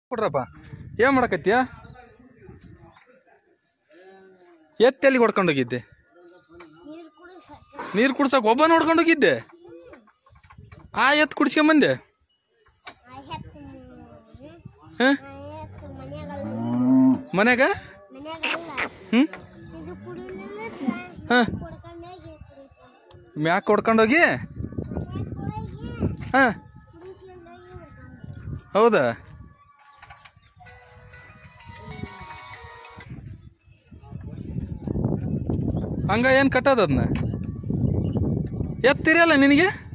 ಕೊಡ್ರಪ್ಪ ಏನ್ ಮಾಡಕತ್ತೀಯ ಎತ್ತಿ ಎಲ್ಲಿಗೆ ಹೊಡ್ಕೊಂಡು ಹೋಗಿದ್ದೆ ನೀರು ಕುಡಿಸಕ್ಕೆ ನೀರು ಕುಡ್ಸಕ್ ಒಬ್ಬ ನೋಡ್ಕೊಂಡು ಹೋಗಿದ್ದೆ ಆ ಎತ್ತು ಕುಡ್ಸ್ಕೊಂಬಂದೆ ಆ ಹೆತ್ತು ಹ ಆ ಹೆತ್ತು ಮನ್ಯಾಗಲ್ಲ ಮನ್ಯಾಗ ಮನ್ಯಾಗಲ್ಲ ಹ್ಮ್ ಇದು ಕುಡಿಲಿಲ್ಲ ಹ ಕೊಡ್ಕೊಂಡೋಗಿ ಕುಡಿಸ್ಕೊಂಡು ಮ್ಯಾಕ್ ಹೊಡ್ಕೊಂಡೋಗಿ ಹ ಕುಡಿಸ್ಕೊಂಡೋಗಿ ಹೊಡ್ಕೊಂಡು ಹೌದಾ ಹಂಗ ಏನು ಕಟ್ಟೋದು ಅದನ್ನ ಎತ್ತಿರಲ್ಲ ನಿನಗೆ